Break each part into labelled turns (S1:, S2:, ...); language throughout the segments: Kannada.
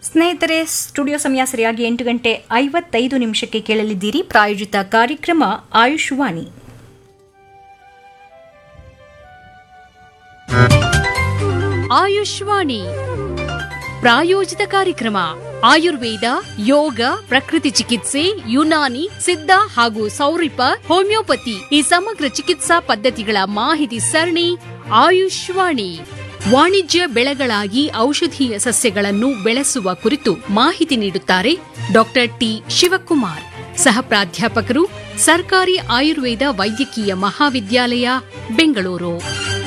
S1: ಸ್ನೇಹಿತರೆ ಸ್ಟುಡಿಯೋ ಸಮಯ ಸರಿಯಾಗಿ ಎಂಟು ಗಂಟೆ ಐವತ್ತೈದು ನಿಮಿಷಕ್ಕೆ ಕೇಳಲಿದ್ದೀರಿ ಪ್ರಾಯೋಜಿತ ಕಾರ್ಯಕ್ರಮ ಆಯುಷ್ವಾಣಿ
S2: ಆಯುಷ್ವಾಣಿ ಪ್ರಾಯೋಜಿತ ಕಾರ್ಯಕ್ರಮ ಆಯುರ್ವೇದ ಯೋಗ ಪ್ರಕೃತಿ ಚಿಕಿತ್ಸೆ ಯುನಾನಿ ಸಿದ್ಧ ಹಾಗೂ ಸೌರಿಪ ಹೋಮಿಯೋಪತಿ ಈ ಸಮಗ್ರ ಚಿಕಿತ್ಸಾ ಪದ್ಧತಿಗಳ ಮಾಹಿತಿ ಸರಣಿ ಆಯುಷ್ವಾಣಿ ವಾಣಿಜ್ಯ ಬೆಳೆಗಳಾಗಿ ಔಷಧೀಯ ಸಸ್ಯಗಳನ್ನು ಬೆಳೆಸುವ ಕುರಿತು ಮಾಹಿತಿ ನೀಡುತ್ತಾರೆ ಡಾಕ್ಟರ್ ಟಿ ಶಿವಕುಮಾರ್ ಸಹ ಪ್ರಾಧ್ಯಾಪಕರು ಸರ್ಕಾರಿ ಆಯುರ್ವೇದ ವೈದ್ಯಕೀಯ ಮಹಾವಿದ್ಯಾಲಯ ಬೆಂಗಳೂರು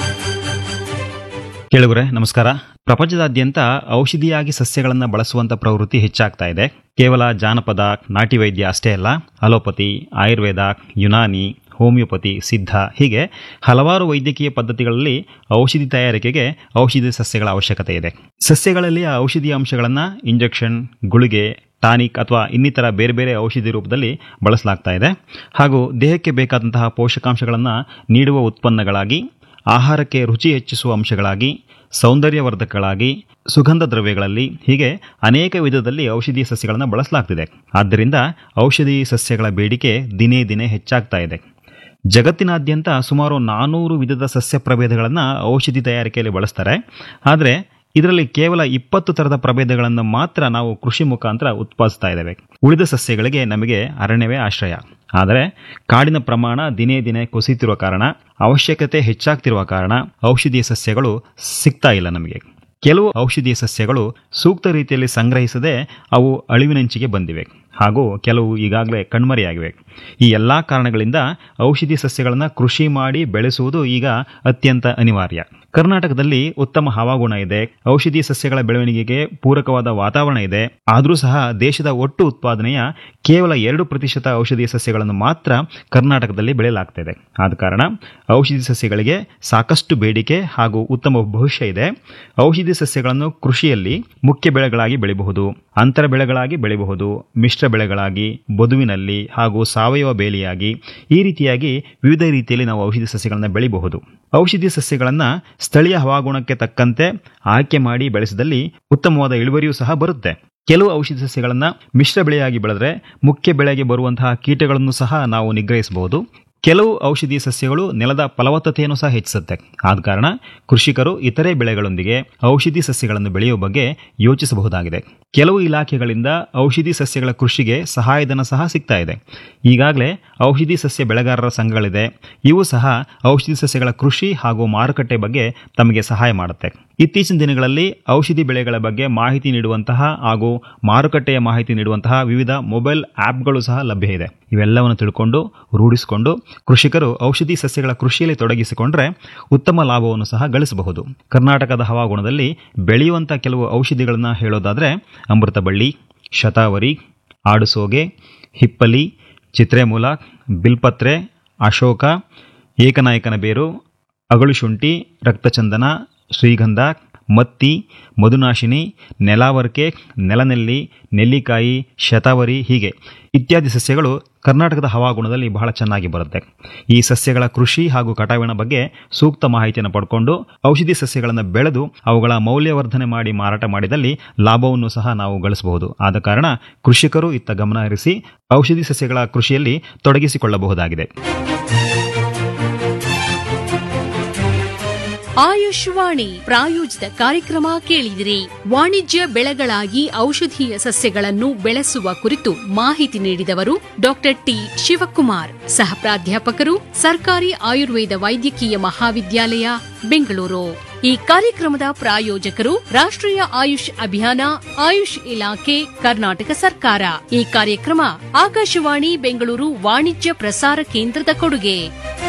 S3: ಕೇಳುಗರೆ ನಮಸ್ಕಾರ ಪ್ರಪಂಚದಾದ್ಯಂತ ಔಷಧಿಯಾಗಿ ಸಸ್ಯಗಳನ್ನು ಬಳಸುವಂತ ಪ್ರವೃತ್ತಿ ಹೆಚ್ಚಾಗ್ತಾ ಇದೆ ಕೇವಲ ಜಾನಪದ ನಾಟಿ ವೈದ್ಯ ಅಷ್ಟೇ ಅಲ್ಲ ಅಲೋಪತಿ ಆಯುರ್ವೇದ ಯುನಾನಿ ಹೋಮಿಯೋಪತಿ ಸಿದ್ಧ ಹೀಗೆ ಹಲವಾರು ವೈದ್ಯಕೀಯ ಪದ್ಧತಿಗಳಲ್ಲಿ ಔಷಧಿ ತಯಾರಿಕೆಗೆ ಔಷಧಿ ಸಸ್ಯಗಳ ಅವಶ್ಯಕತೆ ಇದೆ ಸಸ್ಯಗಳಲ್ಲಿ ಆ ಔಷಧಿ ಅಂಶಗಳನ್ನು ಇಂಜೆಕ್ಷನ್ ಗುಳಿಗೆ ಟಾನಿಕ್ ಅಥವಾ ಇನ್ನಿತರ ಬೇರೆ ಬೇರೆ ಔಷಧಿ ರೂಪದಲ್ಲಿ ಬಳಸಲಾಗ್ತಾ ಇದೆ ಹಾಗೂ ದೇಹಕ್ಕೆ ಬೇಕಾದಂತಹ ಪೋಷಕಾಂಶಗಳನ್ನು ನೀಡುವ ಉತ್ಪನ್ನಗಳಾಗಿ ಆಹಾರಕ್ಕೆ ರುಚಿ ಹೆಚ್ಚಿಸುವ ಅಂಶಗಳಾಗಿ ಸೌಂದರ್ಯವರ್ಧಕಗಳಾಗಿ ಸುಗಂಧ ದ್ರವ್ಯಗಳಲ್ಲಿ ಹೀಗೆ ಅನೇಕ ವಿಧದಲ್ಲಿ ಔಷಧಿ ಸಸ್ಯಗಳನ್ನು ಬಳಸಲಾಗ್ತಿದೆ ಆದ್ದರಿಂದ ಔಷಧಿ ಸಸ್ಯಗಳ ಬೇಡಿಕೆ ದಿನೇ ದಿನೇ ಹೆಚ್ಚಾಗ್ತಾ ಇದೆ ಜಗತ್ತಿನಾದ್ಯಂತ ಸುಮಾರು ನಾನೂರು ವಿಧದ ಸಸ್ಯ ಪ್ರಭೇದಗಳನ್ನು ಔಷಧಿ ತಯಾರಿಕೆಯಲ್ಲಿ ಬಳಸ್ತಾರೆ ಆದರೆ ಇದರಲ್ಲಿ ಕೇವಲ ಇಪ್ಪತ್ತು ಥರದ ಪ್ರಭೇದಗಳನ್ನು ಮಾತ್ರ ನಾವು ಕೃಷಿ ಮುಖಾಂತರ ಉತ್ಪಾದಿಸ್ತಾ ಇದ್ದೇವೆ ಉಳಿದ ಸಸ್ಯಗಳಿಗೆ ನಮಗೆ ಅರಣ್ಯವೇ ಆಶ್ರಯ ಆದರೆ ಕಾಡಿನ ಪ್ರಮಾಣ ದಿನೇ ದಿನೇ ಕುಸಿತಿರುವ ಕಾರಣ ಅವಶ್ಯಕತೆ ಹೆಚ್ಚಾಗ್ತಿರುವ ಕಾರಣ ಔಷಧೀಯ ಸಸ್ಯಗಳು ಸಿಗ್ತಾ ಇಲ್ಲ ನಮಗೆ ಕೆಲವು ಔಷಧೀಯ ಸಸ್ಯಗಳು ಸೂಕ್ತ ರೀತಿಯಲ್ಲಿ ಸಂಗ್ರಹಿಸದೆ ಅವು ಅಳಿವಿನಂಚಿಗೆ ಬಂದಿವೆ ಹಾಗೂ ಕೆಲವು ಈಗಾಗಲೇ ಕಣ್ಮರೆಯಾಗಿವೆ ಈ ಎಲ್ಲ ಕಾರಣಗಳಿಂದ ಔಷಧಿ ಸಸ್ಯಗಳನ್ನು ಕೃಷಿ ಮಾಡಿ ಬೆಳೆಸುವುದು ಈಗ ಅತ್ಯಂತ ಅನಿವಾರ್ಯ ಕರ್ನಾಟಕದಲ್ಲಿ ಉತ್ತಮ ಹವಾಗುಣ ಇದೆ ಔಷಧಿ ಸಸ್ಯಗಳ ಬೆಳವಣಿಗೆಗೆ ಪೂರಕವಾದ ವಾತಾವರಣ ಇದೆ ಆದರೂ ಸಹ ದೇಶದ ಒಟ್ಟು ಉತ್ಪಾದನೆಯ ಕೇವಲ ಎರಡು ಪ್ರತಿಶತ ಔಷಧೀಯ ಸಸ್ಯಗಳನ್ನು ಮಾತ್ರ ಕರ್ನಾಟಕದಲ್ಲಿ ಬೆಳೆಯಲಾಗ್ತಿದೆ ಆದ ಕಾರಣ ಔಷಧಿ ಸಸ್ಯಗಳಿಗೆ ಸಾಕಷ್ಟು ಬೇಡಿಕೆ ಹಾಗೂ ಉತ್ತಮ ಭವಿಷ್ಯ ಇದೆ ಔಷಧಿ ಸಸ್ಯಗಳನ್ನು ಕೃಷಿಯಲ್ಲಿ ಮುಖ್ಯ ಬೆಳೆಗಳಾಗಿ ಬೆಳೆಯಬಹುದು ಅಂತರ ಬೆಳೆಗಳಾಗಿ ಬೆಳೆಯಬಹುದು ಮಿಶ್ರ ಬೆಳೆಗಳಾಗಿ ಬದುವಿನಲ್ಲಿ ಹಾಗೂ ಸಾವಯವ ಬೇಲಿಯಾಗಿ ಈ ರೀತಿಯಾಗಿ ವಿವಿಧ ರೀತಿಯಲ್ಲಿ ನಾವು ಔಷಧಿ ಸಸ್ಯಗಳನ್ನು ಬೆಳೆಯಬಹುದು ಔಷಧಿ ಸಸ್ಯಗಳನ್ನು ಸ್ಥಳೀಯ ಹವಾಗುಣಕ್ಕೆ ತಕ್ಕಂತೆ ಆಯ್ಕೆ ಮಾಡಿ ಬೆಳೆಸಿದಲ್ಲಿ ಉತ್ತಮವಾದ ಇಳುವರಿಯೂ ಸಹ ಬರುತ್ತೆ ಕೆಲವು ಔಷಧಿ ಸಸ್ಯಗಳನ್ನು ಮಿಶ್ರ ಬೆಳೆಯಾಗಿ ಬೆಳೆದ್ರೆ ಮುಖ್ಯ ಬೆಳೆಗೆ ಬರುವಂತಹ ಕೀಟಗಳನ್ನು ಸಹ ನಾವು ನಿಗ್ರಹಿಸಬಹುದು ಕೆಲವು ಔಷಧಿ ಸಸ್ಯಗಳು ನೆಲದ ಫಲವತ್ತತೆಯನ್ನು ಸಹ ಹೆಚ್ಚಿಸುತ್ತೆ ಆದ ಕಾರಣ ಕೃಷಿಕರು ಇತರೆ ಬೆಳೆಗಳೊಂದಿಗೆ ಔಷಧಿ ಸಸ್ಯಗಳನ್ನು ಬೆಳೆಯುವ ಬಗ್ಗೆ ಯೋಚಿಸಬಹುದಾಗಿದೆ ಕೆಲವು ಇಲಾಖೆಗಳಿಂದ ಔಷಧಿ ಸಸ್ಯಗಳ ಕೃಷಿಗೆ ಸಹಾಯಧನ ಸಹ ಸಿಗ್ತಾ ಇದೆ ಈಗಾಗಲೇ ಔಷಧಿ ಸಸ್ಯ ಬೆಳೆಗಾರರ ಸಂಘಗಳಿದೆ ಇವು ಸಹ ಔಷಧಿ ಸಸ್ಯಗಳ ಕೃಷಿ ಹಾಗೂ ಮಾರುಕಟ್ಟೆ ಬಗ್ಗೆ ತಮಗೆ ಸಹಾಯ ಮಾಡುತ್ತೆ ಇತ್ತೀಚಿನ ದಿನಗಳಲ್ಲಿ ಔಷಧಿ ಬೆಳೆಗಳ ಬಗ್ಗೆ ಮಾಹಿತಿ ನೀಡುವಂತಹ ಹಾಗೂ ಮಾರುಕಟ್ಟೆಯ ಮಾಹಿತಿ ನೀಡುವಂತಹ ವಿವಿಧ ಮೊಬೈಲ್ ಆ್ಯಪ್ಗಳು ಸಹ ಲಭ್ಯ ಇದೆ ಇವೆಲ್ಲವನ್ನು ತಿಳ್ಕೊಂಡು ರೂಢಿಸಿಕೊಂಡು ಕೃಷಿಕರು ಔಷಧಿ ಸಸ್ಯಗಳ ಕೃಷಿಯಲ್ಲಿ ತೊಡಗಿಸಿಕೊಂಡ್ರೆ ಉತ್ತಮ ಲಾಭವನ್ನು ಸಹ ಗಳಿಸಬಹುದು ಕರ್ನಾಟಕದ ಹವಾಗುಣದಲ್ಲಿ ಬೆಳೆಯುವಂಥ ಕೆಲವು ಔಷಧಿಗಳನ್ನು ಹೇಳೋದಾದರೆ ಅಮೃತಬಳ್ಳಿ ಶತಾವರಿ ಆಡುಸೋಗೆ ಹಿಪ್ಪಲಿ ಚಿತ್ರೆಮೂಲ ಬಿಲ್ಪತ್ರೆ ಅಶೋಕ ಏಕನಾಯಕನ ಬೇರು ಅಗಳುಶುಂಠಿ ರಕ್ತಚಂದನ ಶ್ರೀಗಂಧ ಮತ್ತಿ ಮಧುನಾಶಿನಿ ನೆಲಾವರ್ಕೆ ನೆಲನೆಲ್ಲಿ ನೆಲ್ಲಿಕಾಯಿ ಶತಾವರಿ ಹೀಗೆ ಇತ್ಯಾದಿ ಸಸ್ಯಗಳು ಕರ್ನಾಟಕದ ಹವಾಗುಣದಲ್ಲಿ ಬಹಳ ಚೆನ್ನಾಗಿ ಬರುತ್ತೆ ಈ ಸಸ್ಯಗಳ ಕೃಷಿ ಹಾಗೂ ಕಟಾವಿನ ಬಗ್ಗೆ ಸೂಕ್ತ ಮಾಹಿತಿಯನ್ನು ಪಡ್ಕೊಂಡು ಔಷಧಿ ಸಸ್ಯಗಳನ್ನು ಬೆಳೆದು ಅವುಗಳ ಮೌಲ್ಯವರ್ಧನೆ ಮಾಡಿ ಮಾರಾಟ ಮಾಡಿದಲ್ಲಿ ಲಾಭವನ್ನು ಸಹ ನಾವು ಗಳಿಸಬಹುದು ಆದ ಕಾರಣ ಕೃಷಿಕರು ಇತ್ತ ಗಮನ ಹರಿಸಿ ಔಷಧಿ ಸಸ್ಯಗಳ ಕೃಷಿಯಲ್ಲಿ ತೊಡಗಿಸಿಕೊಳ್ಳಬಹುದಾಗಿದೆ
S2: ಆಯುಷ್ವಾಣಿ ಪ್ರಾಯೋಜಿತ ಕಾರ್ಯಕ್ರಮ ಕೇಳಿದಿರಿ ವಾಣಿಜ್ಯ ಬೆಳೆಗಳಾಗಿ ಔಷಧೀಯ ಸಸ್ಯಗಳನ್ನು ಬೆಳೆಸುವ ಕುರಿತು ಮಾಹಿತಿ ನೀಡಿದವರು ಡಾಕ್ಟರ್ ಟಿ ಶಿವಕುಮಾರ್ ಸಹ ಪ್ರಾಧ್ಯಾಪಕರು ಸರ್ಕಾರಿ ಆಯುರ್ವೇದ ವೈದ್ಯಕೀಯ ಮಹಾವಿದ್ಯಾಲಯ ಬೆಂಗಳೂರು ಈ ಕಾರ್ಯಕ್ರಮದ ಪ್ರಾಯೋಜಕರು ರಾಷ್ಟ್ರೀಯ ಆಯುಷ್ ಅಭಿಯಾನ ಆಯುಷ್ ಇಲಾಖೆ ಕರ್ನಾಟಕ ಸರ್ಕಾರ ಈ ಕಾರ್ಯಕ್ರಮ ಆಕಾಶವಾಣಿ ಬೆಂಗಳೂರು ವಾಣಿಜ್ಯ ಪ್ರಸಾರ ಕೇಂದ್ರದ ಕೊಡುಗೆ